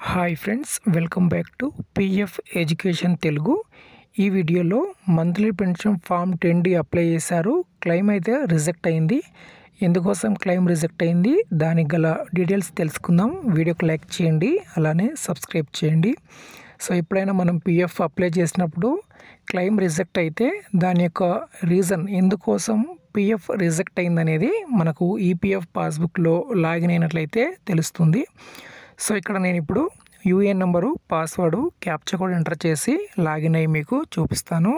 hi friends welcome back to PF education Telugu ఈ వీడియోలో monthly pension form ten D apply చేశారు claim అయితే reject అయింది ఎందుకోసం క్లెయిమ్ రిజెక్ట్ అయింది దానికి గల డీటెయిల్స్ తెలుసుకుందాం వీడియోకి లైక్ చేయండి అలానే సబ్స్క్రైబ్ చేయండి సో ఎప్పుడైనా మనం పిఎఫ్ అప్లై చేసినప్పుడు క్లెయిమ్ రిజెక్ట్ అయితే దాని యొక్క రీజన్ ఎందుకోసం పిఎఫ్ రిజెక్ట్ అయిందనేది మనకు ఈపీఎఫ్ పాస్బుక్లో లాగిన్ అయినట్లయితే తెలుస్తుంది సో ఇక్కడ నేను ఇప్పుడు UAN number password captcha code enter చేసి లాగిన్ అయ్యి మీకు చూపిస్తాను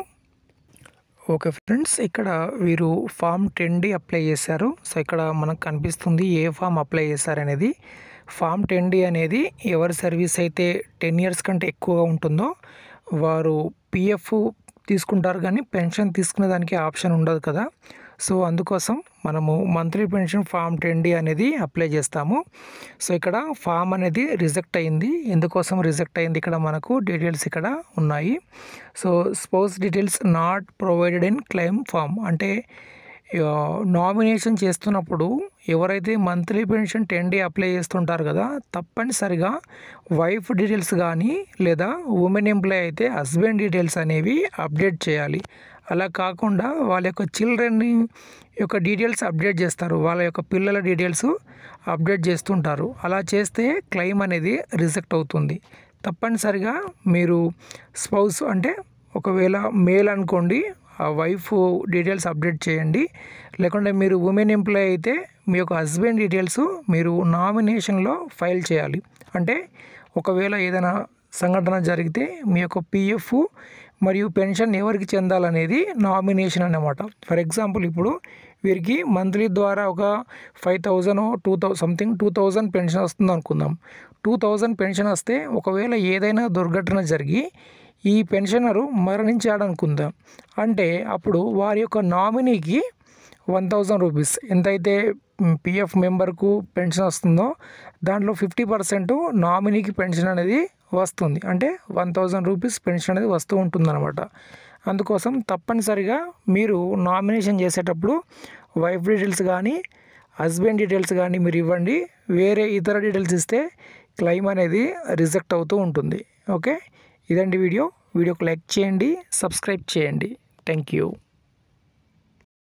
ఓకే ఫ్రెండ్స్ ఇక్కడ వీరు ఫామ్ టెన్ డి అప్లై చేశారు సో ఇక్కడ మనకు కనిపిస్తుంది ఏ ఫామ్ అప్లై చేశారనేది ఫామ్ టెన్ డి అనేది ఎవరి సర్వీస్ అయితే టెన్ ఇయర్స్ కంటే ఎక్కువగా ఉంటుందో వారు పిఎఫ్ తీసుకుంటారు కానీ పెన్షన్ తీసుకునే దానికి ఆప్షన్ ఉండదు కదా సో అందుకోసం మనము monthly pension form ten D అనేది అప్లై చేస్తాము సో ఇక్కడ ఫామ్ అనేది రిజెక్ట్ అయింది ఎందుకోసం రిజెక్ట్ అయింది ఇక్కడ మనకు డీటెయిల్స్ ఇక్కడ ఉన్నాయి so spouse details not provided in claim form అంటే నామినేషన్ చేస్తున్నప్పుడు ఎవరైతే monthly pension ten D apply చేస్తుంటారు కదా తప్పనిసరిగా వైఫ్ డీటెయిల్స్ కానీ లేదా ఉమెన్ ఎంప్లాయ్ అయితే హస్బెండ్ డీటెయిల్స్ అనేవి అప్డేట్ చేయాలి అలా కాకుండా వాళ్ళ యొక్క చిల్డ్రన్ని యొక్క డీటెయిల్స్ అప్డేట్ చేస్తారు వాళ్ళ యొక్క పిల్లల డీటెయిల్స్ అప్డేట్ చేస్తుంటారు అలా చేస్తే క్లెయిమ్ అనేది రిజెక్ట్ అవుతుంది తప్పనిసరిగా మీరు స్పౌస్ అంటే ఒకవేళ మేల్ అనుకోండి ఆ వైఫ్ డీటెయిల్స్ అప్డేట్ చేయండి లేకుంటే మీరు ఉమెన్ ఎంప్లాయ్ అయితే మీ యొక్క హస్బెండ్ డీటెయిల్స్ మీరు నామినేషన్లో ఫైల్ చేయాలి అంటే ఒకవేళ ఏదైనా సంఘటన జరిగితే మీ యొక్క పిఎఫ్ మరియు పెన్షన్ ఎవరికి చెందాలనేది నామినేషన్ అన్నమాట ఫర్ ఎగ్జాంపుల్ ఇప్పుడు వీరికి మంత్లీ ద్వారా ఒక five thousand two thou something two thousand pension వస్తుంది అనుకుందాం టూ థౌజండ్ పెన్షన్ వస్తే ఒకవేళ ఏదైనా దుర్ఘటన జరిగి ఈ పెన్షనరు మరణించాడు అనుకుందాం అంటే అప్పుడు వారి యొక్క నామినీకి వన్ థౌజండ్ రూపీస్ ఎంతైతే పిఎఫ్ మెంబర్కు పెన్షన్ వస్తుందో దాంట్లో ఫిఫ్టీ పర్సెంట్ నామినీకి పెన్షన్ అనేది వస్తుంది అంటే వన్ థౌజండ్ రూపీస్ పెన్షన్ అనేది వస్తూ ఉంటుందన్నమాట అందుకోసం తప్పనిసరిగా మీరు నామినేషన్ చేసేటప్పుడు వైఫ్ డీటెయిల్స్ కానీ హస్బెండ్ డీటెయిల్స్ కానీ మీరు ఇవ్వండి వేరే ఇతర డీటెయిల్స్ ఇస్తే క్లెయిమ్ అనేది రిజెక్ట్ అవుతూ ఉంటుంది ఓకే ఇదండి వీడియో వీడియోకి లైక్ చేయండి సబ్స్క్రైబ్ చేయండి థ్యాంక్ యూ